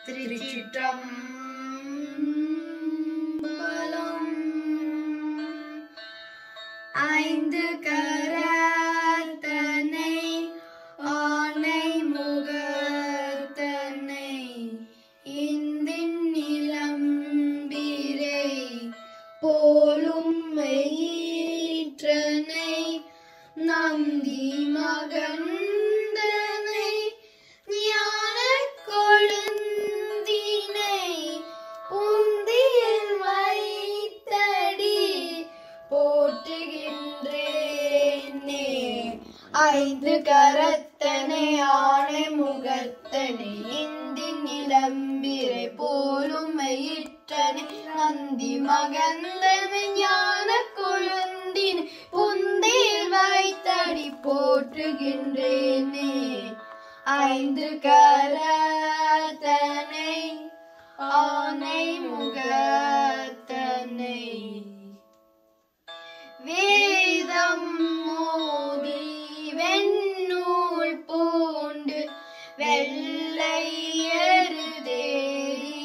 திருச்சிற்றம்பலம் ஐந்து கரத்தனை ஆனை முகத்தனை இந்தின் நிலம்பிரை போலும் மெயிற்றனை நந்தி மகந்தனை ஞானக் கொழுந்தினை உந்தியில் வைத்தடி போற்றுகின்றேனே ஐந்து கரத்தனை ஆணை முகத்தனை இந்தி நிலம்பிரை போலும் மயிற்றனை நந்தி மகந்தனை ஞான கொழுந்தின் புந்தில் வைத்தடி போற்றுகின்றேனே ஐந்து கரத்தனை ஆனை முகத்தனை வேதம் மோதி வெண்ணூல் பூண்டு வெள்ளை எருதேறி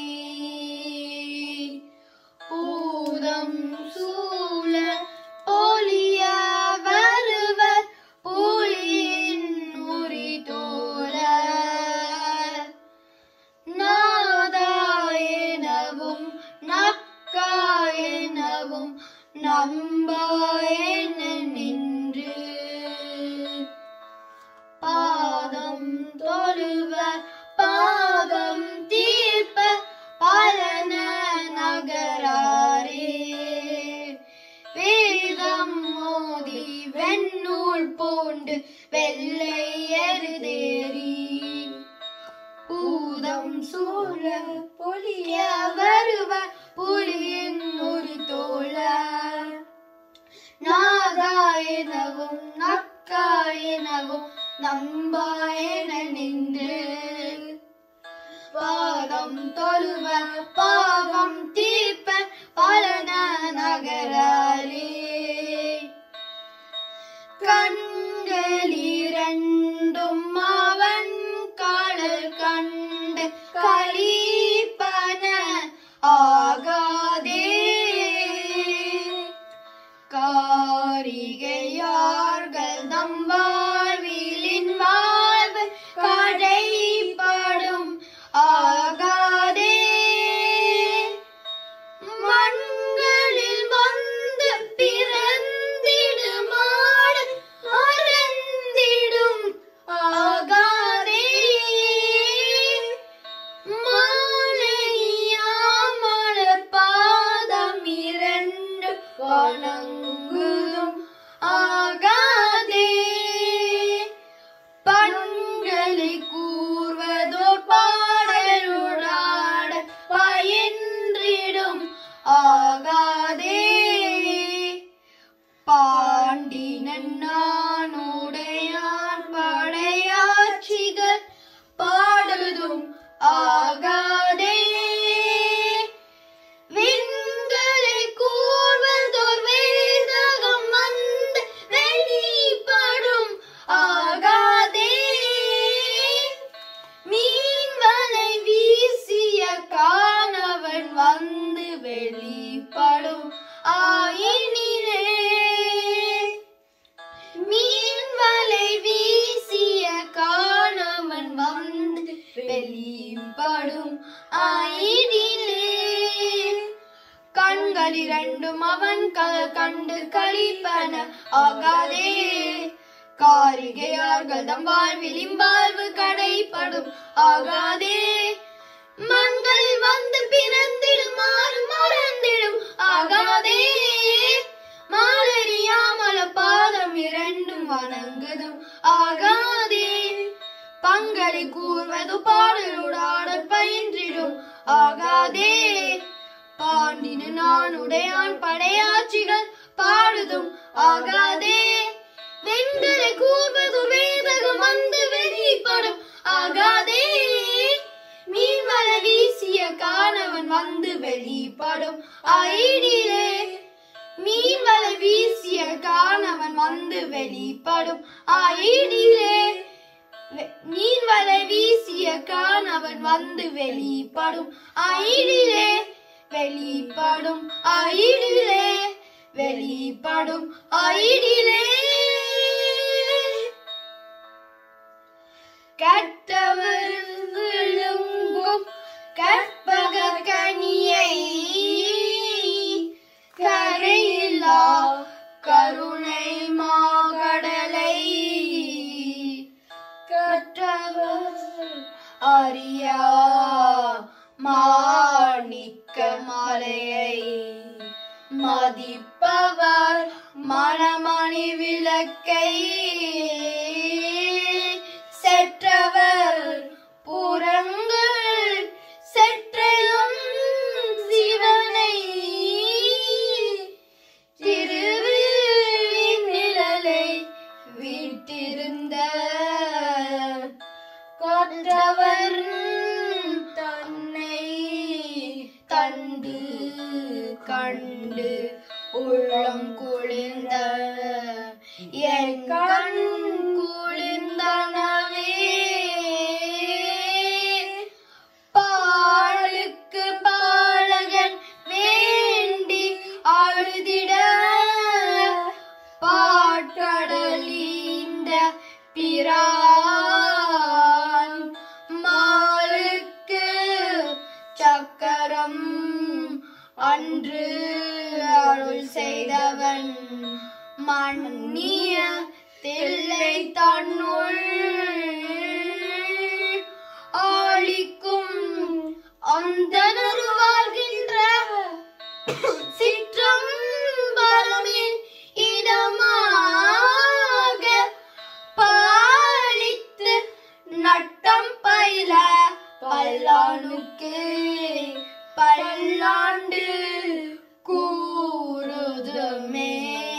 பூதம் சூழ ஒளிய வருவர் புலியின் உரி தோழ நாதாயனவும் நக்காயனவும் நம்பாயன நின்று பாதம் தொழுவ பாதம் தீர்ப்ப பலன நகராரே வேதம் மோதி வெண்ணூல் பூண்டு வெள்ளை எருதேறி பூதம் சூழ பொலிய வருவ புலியின் ஒரு தோழ நாதாயனவும் நக்காயனவும் நம்பாயன நின்று பாதம் தொழுவ பாவம் தீர்ப்ப பலன நகராரே கண்களிரண்டும் அவன் கடல் கண்டு கலிப்பன ஆகாதே காரிகையார்கள் தம் வாழ்விலின் வாழ்வு கடைப்படும் ஆகாதே மண்களில் வந்து பிறந்திடுமாறு மறந்திடும் ஆகாதே மாலையாமலர் பாதம் இரண்டு வணங்குதும் ஆகாதே பண்களை கூறுவதோர் பாடலுடாட பயின்றிடும் ஆகாதே பாண்டினன் நானுடையான் படையாட்சிகள் பாடுதும் ஆகாதே விண்களை கூர்வதோர் வேதகம் வந்து வெளிப்படும் ஆகாதே மீன் வலை வீசிய காணவன் வந்து வெளிப்படும் ஆயினிலே மீன் வலை வீசிய காணவன் வந்து வெளிப்படும் ஆயினிலே கண்கள் இரண்டும் அவன் க- கண்டு கழிப்பன ஆகாதே காரிகையார்கள் தம் வாழ்விலின் வாழ்வு கடைப்படும் ஆகாதே மண்கள் வந்து பிறந்திடுமாறு மறந்திடும் ஆகாதே மாலரியாமல பாதம் இரண்டும் வணங்குதும் ஆகாதே பங்களி கூர்வது பாடலுடாட பயின்றிடும் ஆகாதே பாண்டின நானுடையான் படையாட்சிகள் பாடுதும் ஆகாதே வெண்களை கூர்வது வேதகம் வந்து வெளிப்படும் ஆகாதே மீன் வல வீசிய காணவன் வந்து வெளிப்படும் ஐடிலே மீன் வலை வீசிய காணவன் வந்து வெளிப்படும் ஆயிடிலே வெ- மீன் வலை வீசிய காணவன் வந்து வெளிப்படும் ஐடிலே வெளிப்படும் ஐடிலே வெளிப்படும் ஐடிலே கற்றவர் விழுங்கும் கற்பக கனியை கரையில்லா கருணை மாகடலை கற்றவர் அறியா மாணிக்க மலையை மதிப்பவர் மணமணி விளக்கை செற்றவர் புறங்கள் செற்றையும் சிவனை திருவிழின் நிழலை விட்டிருந்த கொற்றவர் தன்னை கண்டு கண்டு உள்ளம் குளிர்ந்த என் கண் குளிர்ந்தனவே பாலுக்கு பாலகன் வேண்டி அழுதிட பாட்டடலீந்த பிரான் மாலுக்கு சக்கரம் அன்று அருள் செய்தவன் மன்னிய தில்லை தன்னுள் ஆளிக்கும் அந்த வாழ்கின்ற சிற்றம்பலமின் இதமாக பாலித்து நட்டம் பயில பல்லாண்டுக்கு பல்லாண்டு கூறுதுமே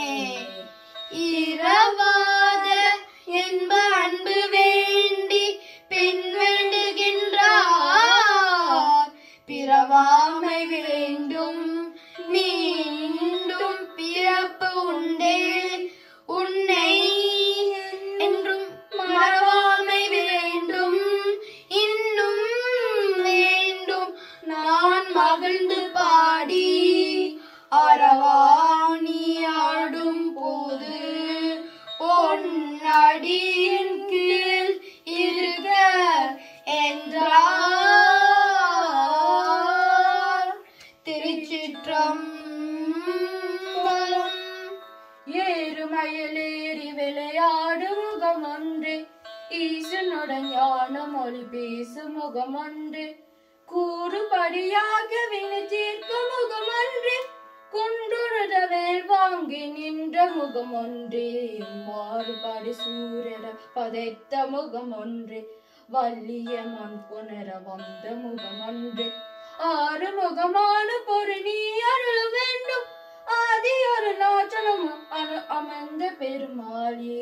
இரவாத என்ப அன்பு வேண்டி பின் வேண்டுகின்றார் பிறவாமை வேண்டும் மீண்டும் பிறப்பு உண்டே உன்னை என்றும் மறவாமை வேண்டும் இன்னும் வேண்டும் நான் மகிழ்ந்து பாடி அறவாணி ஆடும் போது பொன்னடியின் கீழ் இருக்க என்றார் திருச்சிற்றம்பலம் ஏறுமயிலேறி விளையாடு முகம் ஒன்று ஈசனுடன் ஞானம் ஒளி பேசும் முகம் ஒன்று கூறுபடியாக வினை தீர்க்கும் முகம் ஒன்று குன்றுழுத வேல் வாங்கி நின்ற முகம் ஒன்று மாறுபாடு சூரர பதைத்த முகம் ஒன்று வள்ளிய மண் புனர வந்த முகம் ஒன்று ஆறு முகமான பொரு நீ அருள வேண்டும் ஆதி ஒரு நாச்சனம் அனு அமர்ந்த பெருமாளே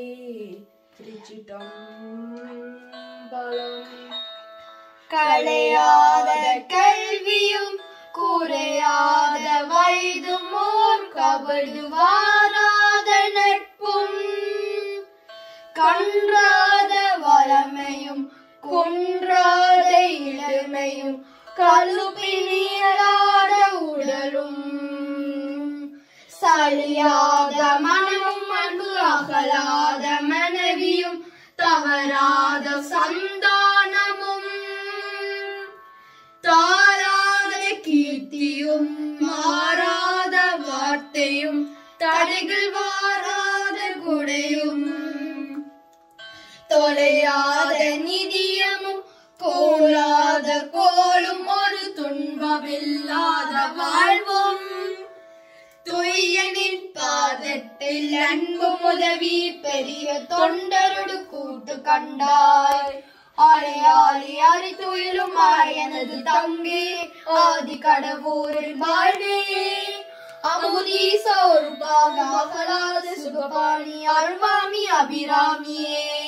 திருச்சிட்டம்பலம் களையாத கல்வியும் குறையாத வயதும் ஓர் கபடு வாராத நட்பும் கன்றாத வளமையும் குன்றாத இளமையும் கழுப்பினியலாத உடலும் சலியாத மனமும் அன்பு அகலாத மனைவியும் தவறாத சந்தானமும் தாராத கீர்த்தியும் மாறாத வார்த்தையும் தடைகள் வாராத குடையும் தொலையாத நிதியமும் கோலாத கோலும் ஒரு துன்பமில்லாத வாழ்வும் துய்யனின் பாதத்தில் அன்பும் உதவி பெரிய தொண்டருடு கூட்டு கண்டாய் அலையாளி அரி துயிலும் எனது தங்கி ஆதி கடவுரில் வாழ்வே அமுதீச ஒரு பாக அகலாத சுகபாணி அருள்வாமி அபிராமியே